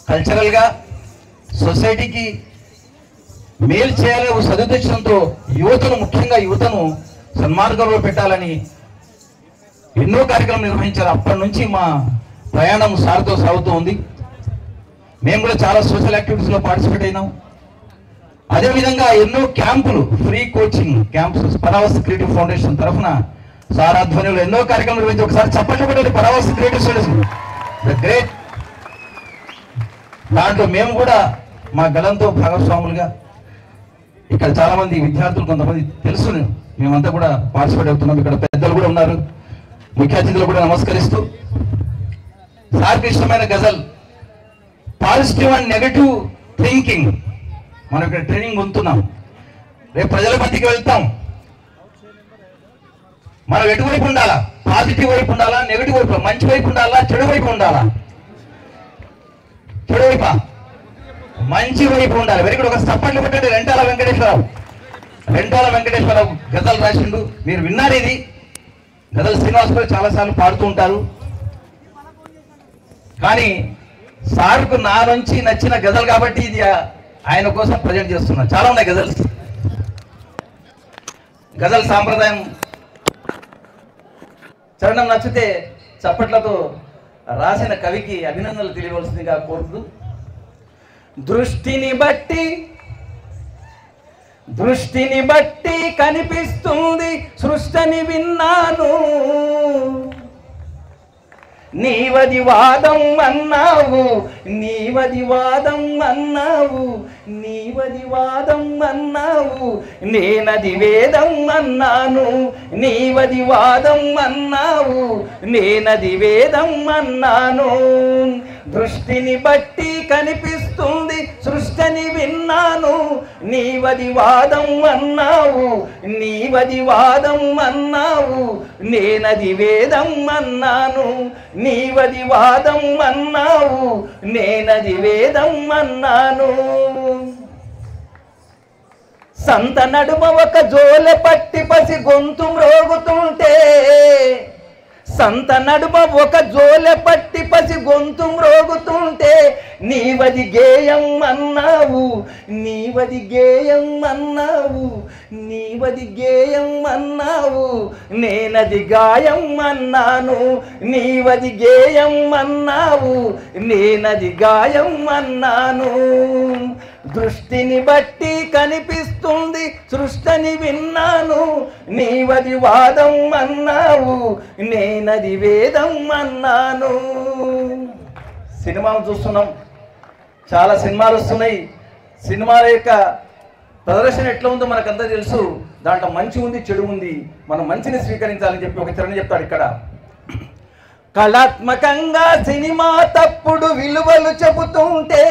కల్చరల్గా సొసైటీకి మేలు చేయాలనే ఒక సదుద్దేశంతో యువతను ముఖ్యంగా యువతను సన్మార్గంలో పెట్టాలని ఎన్నో కార్యక్రమాలు నిర్వహించారు అప్పటి నుంచి మా ప్రయాణం సార్తో సాగుతూ ఉంది మేము కూడా చాలా సోషల్ యాక్టివిటీస్లో పార్టిసిపేట్ అయినాం అదేవిధంగా ఎన్నో క్యాంపులు free coaching camps Paravas creative foundation తరఫున సార్ ఆధ్వర్యంలో ఎన్నో కార్యక్రమాలు నిర్వహించి ఒకసారి చప్పట్లు పెట్టండి Paravas creative foundation the great దాంట్లో మేము కూడా మా గలంతో భాగస్వాములుగా ఇక్కడ చాలా మంది విద్యార్థులు కొంతమంది తెలుసు మేమంతా కూడా పార్టిసిపేట్ అవుతున్నాం ఇక్కడ పెద్దలు కూడా ఉన్నారు ముఖ్య అతిథులు కూడా నమస్కరిస్తూ సార్కి ఇష్టమైన గజల్ పాజిటివ్ అండ్ నెగటివ్ థింకింగ్ మనం ఇక్కడ ట్రైనింగ్ పొందుతున్నాం రేపు ప్రజల మధ్యకి వెళ్తాం మనం ఎటువైపు ఉండాలా పాజిటివ్ వైపు ఉండాలా నెగటివ్ వైపు మంచి వైపు ఉండాలా చెడు వైపు ఉండాలా చెడు వైపా మంచి వైపు ఉండాలి వెరీ గుడ్ ఒక చప్పట్లు పెట్టండి రెంటాల వెంకటేశ్వరరావు రెంటాల వెంకటేశ్వరరావు గజల్ రాసిండు మీరు విన్నారు ఇది గజల్ శ్రీనివాస్ గారు చాలాసార్లు పాడుతూ ఉంటారు కానీ సార్కు నా నుంచి నచ్చిన గజల్ కాబట్టి ఇది ఆ- ఆయన కోసం ప్రజెంట్ చేస్తున్నా చాలా ఉన్నాయి గజల్స్ గజల్ సాంప్రదాయం చరణం నచ్చితే చప్పట్లతో రాసిన కవికి అభినందనలు తెలియవలసిందిగా కోరుతూ దృష్టిని బట్టి దృష్టిని బట్టి కనిపిస్తుంది సృష్టిని విన్నాను నీవది వాదం అన్నావు నీవది వాదం అన్నావు నీవది వాదం అన్నావు నేనది వేదం అన్నాను నీవది వాదం అన్నావు నేనది వేదం అన్నాను దృష్టిని బట్టి కనిపిస్తుంది సృష్టిని విన్నాను నీవది వాదం అన్నావు నీవది వాదం అన్నావు నేనది వేదం అన్నాను నీవది వాదం అన్నావు నేనది వేదం అన్నాను సంత నడుమ ఒక జోలె పట్టి పసి గొంతు మ్రోగుతుంటే సంత నడుమ ఒక జోలె పట్టి పసి గొంతు మ్రోగుతుంటే నీవది గేయం అన్నావు నీవది గేయం అన్నావు నీవది గేయం అన్నావు నేనది గాయం అన్నాను నీవది గేయం అన్నావు నేనది గాయం అన్నాను దృష్టిని బట్టి కనిపిస్తుంది సృష్టిని విన్నాను నీవది వాదం అన్నావు నేనది వేదం అన్నాను సినిమాను చూస్తున్నాం చాలా సినిమాలు వస్తున్నాయి సినిమాల యొక్క ప్రదర్శన ఎట్లా ఉందో మనకంతా తెలుసు దాంట్లో మంచి ఉంది చెడు ఉంది మనం మంచిని స్వీకరించాలని చెప్పి ఒక చరణ చెప్తాడు ఇక్కడ కళాత్మకంగా సినిమా తప్పుడు విలువలు చెబుతుంటే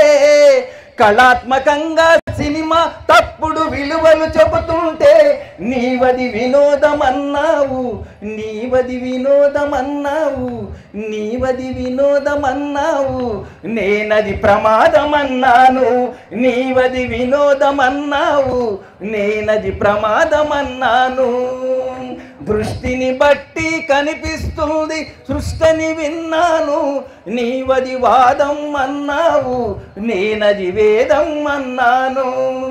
కళాత్మకంగా సినిమా తప్పుడు విలువలు చెబుతుంటే నీవది వినోదమన్నావు నీవది వినోదమన్నావు నీవది వినోదమన్నావు నేనది ప్రమాదమన్నాను నీవది వినోదమన్నావు నేనది ప్రమాదమన్నాను దృష్టిని బట్టి కనిపిస్తుంది సృష్టిని విన్నాను నీవది వాదం అన్నావు నేనది వేదం అన్నాను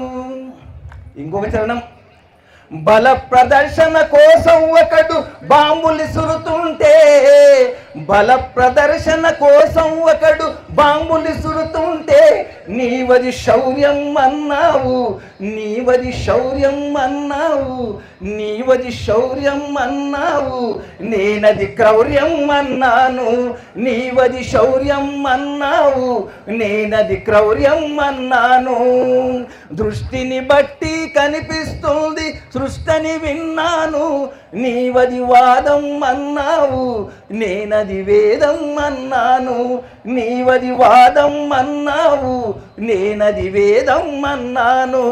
ఇంకొక చరణం బల ప్రదర్శన కోసం ఒకడు బాంబులు సురుతుంటే బల ప్రదర్శన కోసం ఒకడు బాంబులు సురుతుంటే నీవది శౌర్యం అన్నావు నీవది శౌర్యం అన్నావు నీవది శౌర్యం అన్నావు నేనది క్రౌర్యం అన్నాను నీవది శౌర్యం అన్నావు నేనది క్రౌర్యం అన్నాను దృష్టిని బట్టి కనిపిస్తుంది సృష్టిని విన్నాను నీవది వాదం అన్నావు నేనది వేదం అన్నాను నీవది వాదం అన్నావు నేనది వేదం అన్నాను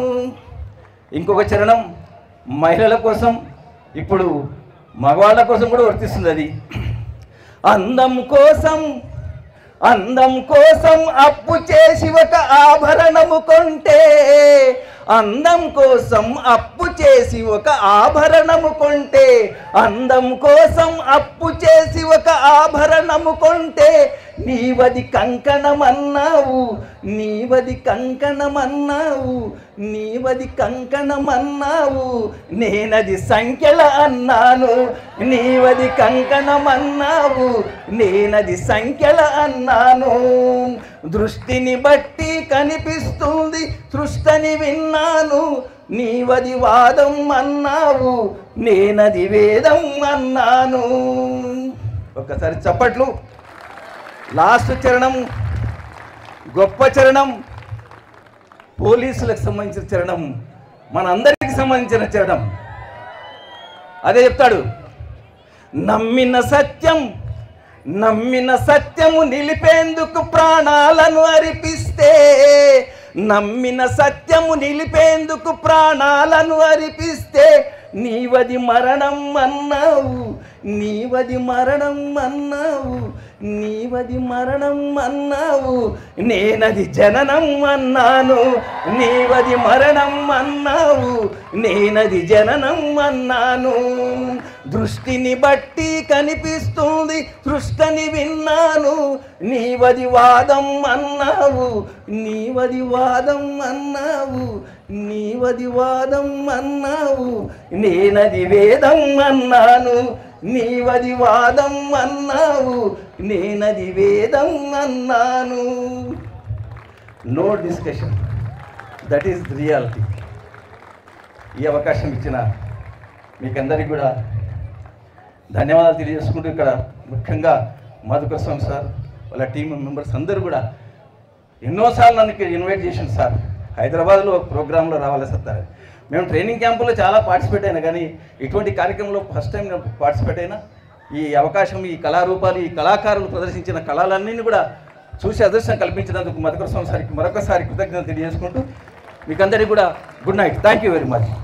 ఇంకొక చరణం మహిళల కోసం ఇప్పుడు మగవాళ్ళ కోసం కూడా వర్తిస్తుంది అది అందం కోసం అందం కోసం అప్పు చేసి ఒక ఆభరణము కొంటే అందం కోసం అప్పు చేసి ఒక ఆభరణము కొంటే అందం కోసం అప్పు చేసి ఒక ఆభరణము కొంటే నీవది కంకణమన్నావు నీవది కంకణమన్నావు నీవది కంకణమన్నావు నేనది సంఖ్యల అన్నాను నీవది కంకణమన్నావు నేనది సంఖ్యల అన్నాను దృష్టిని బట్టి కనిపిస్తుంది సృష్టని విన్నాను నీవది వాదం అన్నావు నేనది వేదం అన్నాను ఒక్కసారి చప్పట్లు లాస్ట్ చరణం గొప్ప చరణం పోలీసులకు సంబంధించిన చరణం మనందరికి సంబంధించిన చరణం అదే చెప్తాడు నమ్మిన సత్యం నమ్మిన సత్యము నిలిపేందుకు ప్రాణాలను అర్పిస్తే నమ్మిన సత్యము నిలిపేందుకు ప్రాణాలను అర్పిస్తే నీవది మరణం అన్నావు నీవది మరణం అన్నావు నీవది మరణం అన్నావు నేనది జననం అన్నాను నీవది మరణం అన్నావు నేనది జననం అన్నాను దృష్టిని బట్టి కనిపిస్తుంది సృష్టని విన్నాను నీవది వాదం అన్నావు నీవది వాదం అన్నావు నీవది వాదం అన్నావు నేనది వేదం అన్నాను నీవది వాదం అన్నావు నేనది వేదం అన్నాను no discussion that is reality ఈ అవకాశం ఇచ్చిన మీకందరికీ కూడా ధన్యవాదాలు తెలియజేసుకుంటూ ఇక్కడ ముఖ్యంగా మధుకర్ స్వామి సార్ వాళ్ళ టీం మెంబర్స్ అందరూ కూడా ఎన్నోసార్లు నన్ను ఇక్కడ ఇన్వైట్ చేసింది సార్ హైదరాబాద్లో ఒక ప్రోగ్రాంలో రావాలి సార్ మేము ట్రైనింగ్ క్యాంపులో చాలా పార్టిసిపేట్ అయినా కానీ ఇటువంటి కార్యక్రమంలో ఫస్ట్ టైం నేను పార్టిసిపేట్ అయినా ఈ అవకాశం ఈ కళారూపాలు ఈ కళాకారులు ప్రదర్శించిన కళలన్నీ కూడా చూసి అదృష్టం కల్పించినందుకు మధుకర్ స్వామి సారికి మరొకసారి కృతజ్ఞతలు తెలియజేసుకుంటూ మీకందరికీ కూడా good night thank you very much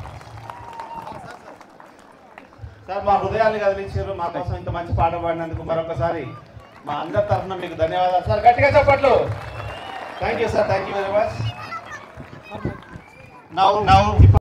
sir మా హృదయాన్ని కదిలించారు మా కోసం ఇంత మంచి పాట పాడినందుకు మరొకసారి మా అందరి తరఫున మీకు ధన్యవాదాలు సార్ గట్టిగా చెప్పట్లు thank you sir thank you very much now now